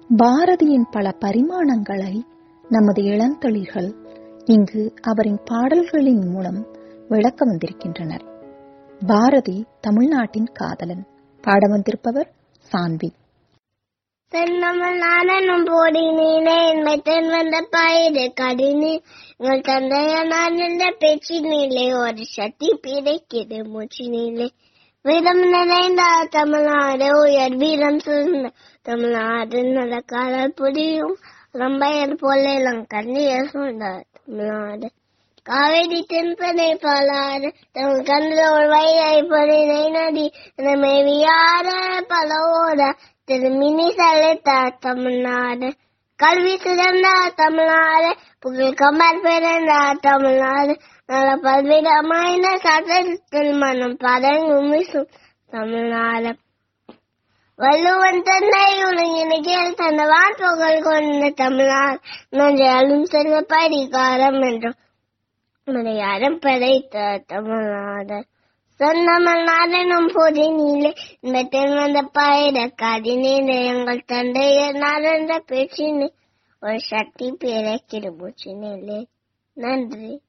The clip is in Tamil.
பாரதியின் பல பரிமாணங்களை நமது இளந்தளிர்கள் இங்கு அவரின் பாடல்களின் மூலம் விளக்க வந்திருக்கின்றனர் பாரதி தமிழ்நாட்டின் காதலன் பாட வந்திருப்பவர் சான்வி தென்னமல் நானும் போடினேனே என்மை தென் வந்த பயிறு கடினே உங்கள் தந்தைய நான் என்ற பேச்சினிலே ஒரு சக்தி பிடைக்கிறது மூச்சினிலே வீரம் நிறைந்த தமிழ்நாடு உயர் வீரம் சிறந்த தமிழ்நாடு நடக்காத புரியும் ரம்பையர் போல கண்ணியர் சொன்ன தமிழ்நாடு காவேரி தென்பனை பாலாறு தம் கண்களோடு வைகை பொறினை நதி மேவியார பலவோட திருமினி செலுத்த தமிழ்நாடு கல்வி சிறந்த தமிழ்நாடு புகழ் கமர் பிறந்த தமிழ்நாடு நல்ல பல்விதமான சட்டத்தில் மனம் பதங்கும் வீசும் தமிழ்நாடு வள்ளுவன் தந்தை உலகினில் தந்தவான் புகழ் கொண்ட தமிழ்நாடு நன்றாலும் செல்வ பரிகாரம் என்றும் மலையாளம் படைத்த தமிழ்நாடு சொன்னமல்நாடனும் பொதி நீலே இந்த தென் வந்த பயிர கதினீலே எங்கள் தந்தையர் நடந்த பேச்சினே ஒரு சக்தி பிறக்கிற மூச்சினிலே நன்றி